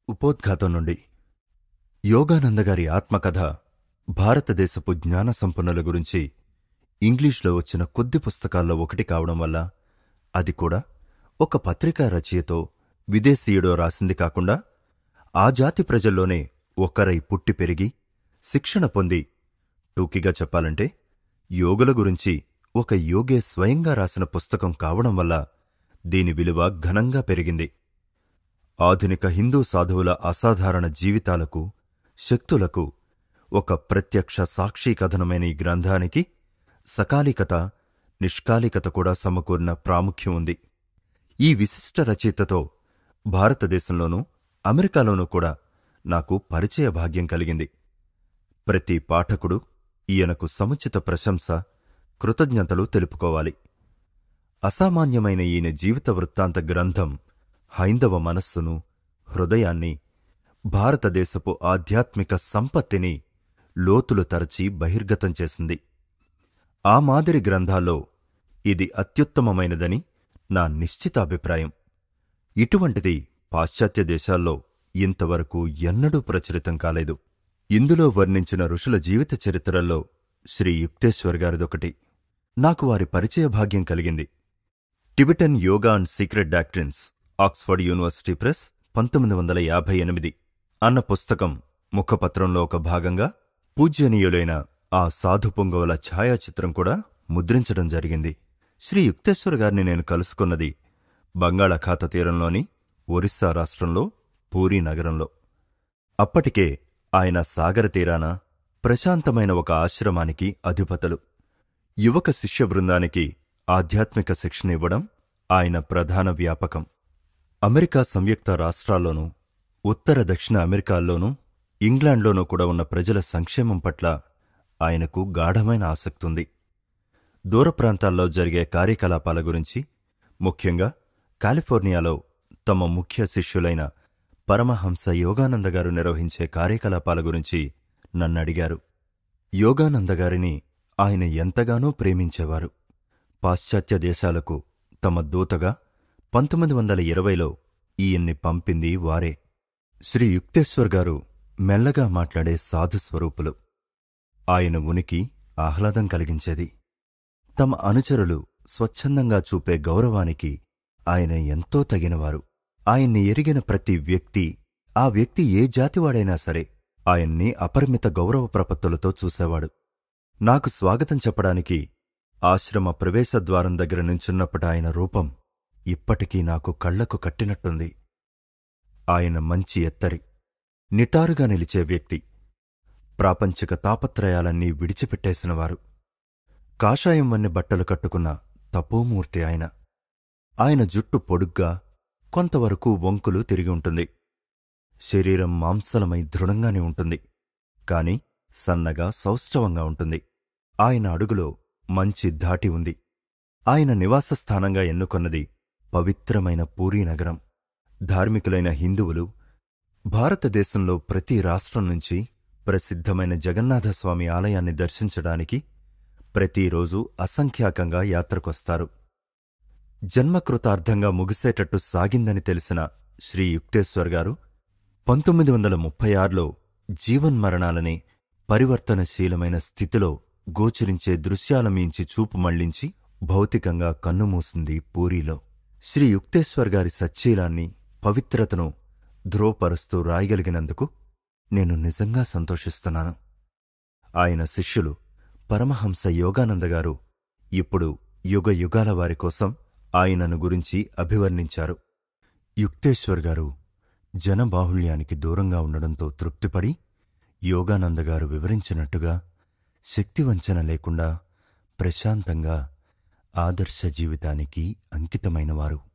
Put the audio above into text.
ఉపోద్ఘాతం నుండి యోగానంద గారి ఆత్మకథ భారతదేశపు జ్ఞాన సంపన్నుల గురించి ఇంగ్లీష్లో వచ్చిన కొద్ది పుస్తకాల్లో ఒకటి కావడం వల్ల అది కూడా ఒక పత్రికా రచయితో విదేశీయుడో రాసింది కాకుండా ఆ జాతి ప్రజల్లోనే ఒక్కరై పుట్టి పెరిగి శిక్షణ పొంది టూకీగా చెప్పాలంటే యోగుల గురించి ఒక యోగే స్వయంగా రాసిన పుస్తకం కావడం వల్ల దీని విలువ ఘనంగా పెరిగింది ఆధునిక హిందూ సాధువుల అసాధారణ జీవితాలకు శక్తులకు ఒక ప్రత్యక్ష సాక్షీ కథనమైన ఈ గ్రంథానికి సకాలికత నిష్కాలికత కూడా సమకూరిన ప్రాముఖ్యం ఉంది ఈ విశిష్ట రచయితతో భారతదేశంలోనూ అమెరికాలోనూ కూడా నాకు పరిచయ భాగ్యం కలిగింది ప్రతి పాఠకుడు ఈయనకు సముచిత ప్రశంస కృతజ్ఞతలు తెలుపుకోవాలి అసామాన్యమైన ఈయన జీవిత వృత్తాంత గ్రంథం హైందవ మనస్సును హృదయాన్ని భారతదేశపు ఆధ్యాత్మిక సంపత్తిని లోతులు తరచి బహిర్గతం చేసింది ఆ మాదిరి గ్రంథాల్లో ఇది అత్యుత్తమమైనదని నా నిశ్చిత అభిప్రాయం ఇటువంటిది పాశ్చాత్య దేశాల్లో ఇంతవరకు ఎన్నడూ ప్రచురితం కాలేదు ఇందులో వర్ణించిన ఋషుల జీవిత చరిత్రల్లో శ్రీ యుక్తేశ్వర్ గారిదొకటి నాకు వారి పరిచయ భాగ్యం కలిగింది Tibetan yoga and secret doctrines Oxford University Press పంతొమ్మిది వందల యాభై ఎనిమిది అన్న పుస్తకం ముఖపత్రంలో ఒక భాగంగా పూజ్యనీయులైన ఆ సాధు పొంగవుల ఛాయాచిత్రం కూడా ముద్రించడం జరిగింది శ్రీ యుక్తేశ్వర్ గారిని నేను కలుసుకున్నది బంగాళాఖాత తీరంలోని ఒరిస్సా రాష్ట్రంలో పూరీ నగరంలో అప్పటికే ఆయన సాగర తీరాన ప్రశాంతమైన ఒక ఆశ్రమానికి అధిపతులు యువక శిష్య బృందానికి ఆధ్యాత్మిక శిక్షణ ఇవ్వడం ఆయన ప్రధాన వ్యాపకం అమెరికా సంయుక్త రాష్ట్రాల్లోనూ ఉత్తర దక్షిణ అమెరికాల్లోనూ ఇంగ్లాండ్లోనూ కూడా ఉన్న ప్రజల సంక్షేమం పట్ల ఆయనకు గాఢమైన ఆసక్తుంది దూర ప్రాంతాల్లో జరిగే కార్యకలాపాల గురించి ముఖ్యంగా కాలిఫోర్నియాలో తమ ముఖ్య శిష్యులైన పరమహంస యోగానంద గారు నిర్వహించే కార్యకలాపాల గురించి నన్నడిగారు యోగానంద గారిని ఆయన ఎంతగానో ప్రేమించేవారు పాశ్చాత్య దేశాలకు తమ దూతగా పంతొమ్మిది వందల ఇరవైలో ఈయన్ని పంపింది వారే శ్రీ యుక్తేశ్వర్ గారు మెల్లగా మాట్లాడే సాధు స్వరూపులు ఆయన ఉనికి ఆహ్లాదం కలిగించేది తమ అనుచరులు స్వచ్ఛందంగా చూపే గౌరవానికి ఆయన ఎంతో తగినవారు ఆయన్ని ఎరిగిన ప్రతి వ్యక్తి ఆ వ్యక్తి ఏ జాతివాడైనా సరే ఆయన్ని అపరిమిత గౌరవ ప్రపత్తులతో చూసేవాడు నాకు స్వాగతం చెప్పడానికి ఆశ్రమ ప్రవేశద్వారం దగ్గర నుంచున్నప్పటి ఆయన రూపం ఇప్పటికీ నాకు కళ్లకు కట్టినట్టుంది ఆయన మంచి ఎత్తరి నిటారుగా నిలిచే వ్యక్తి ప్రాపంచిక తాపత్రయాలన్నీ విడిచిపెట్టేసినవారు కాషాయం వన్నె బట్టలు కట్టుకున్న తపోమూర్తి ఆయన ఆయన జుట్టు పొడుగ్గా కొంతవరకు వంకులు తిరిగి ఉంటుంది శరీరం మాంసలమై దృఢంగానే ఉంటుంది కాని సన్నగా సౌష్ఠవంగా ఉంటుంది ఆయన అడుగులో మంచి ధాటి ఉంది ఆయన నివాస స్థానంగా ఎన్నుకొన్నది పవిత్రమైన పూరీ నగరం ధార్మికులైన హిందువులు భారతదేశంలో ప్రతి రాష్ట్రం నుంచి ప్రసిద్ధమైన జగన్నాథస్వామి ఆలయాన్ని దర్శించడానికి ప్రతిరోజు అసంఖ్యాకంగా యాత్రకొస్తారు జన్మకృతార్థంగా ముగిసేటట్టు సాగిందని తెలిసిన శ్రీ యుక్తేశ్వర్ గారు పంతొమ్మిది వందల ముప్పై ఆరులో జీవన్మరణాలని పరివర్తనశీలమైన స్థితిలో గోచరించే దృశ్యాల మించి చూపు మళ్లించి భౌతికంగా కన్నుమూసింది పూరీలో శ్రీ యుక్తేశ్వర్ గారి సచ్చీలాన్ని పవిత్రతను ధ్రువపరుస్తూ రాయగలిగినందుకు నేను నిజంగా సంతోషిస్తున్నాను ఆయన శిష్యులు పరమహంస యోగానంద గారు ఇప్పుడు యుగ యుగాల వారి కోసం ఆయనను గురించి అభివర్ణించారు యుక్తేశ్వర్ గారు జనబాహుళ్యానికి దూరంగా ఉండడంతో తృప్తిపడి యోగానంద గారు వివరించినట్టుగా శక్తివంచన లేకుండా ప్రశాంతంగా ఆదర్శ జీవితానికి అంకితమైనవారు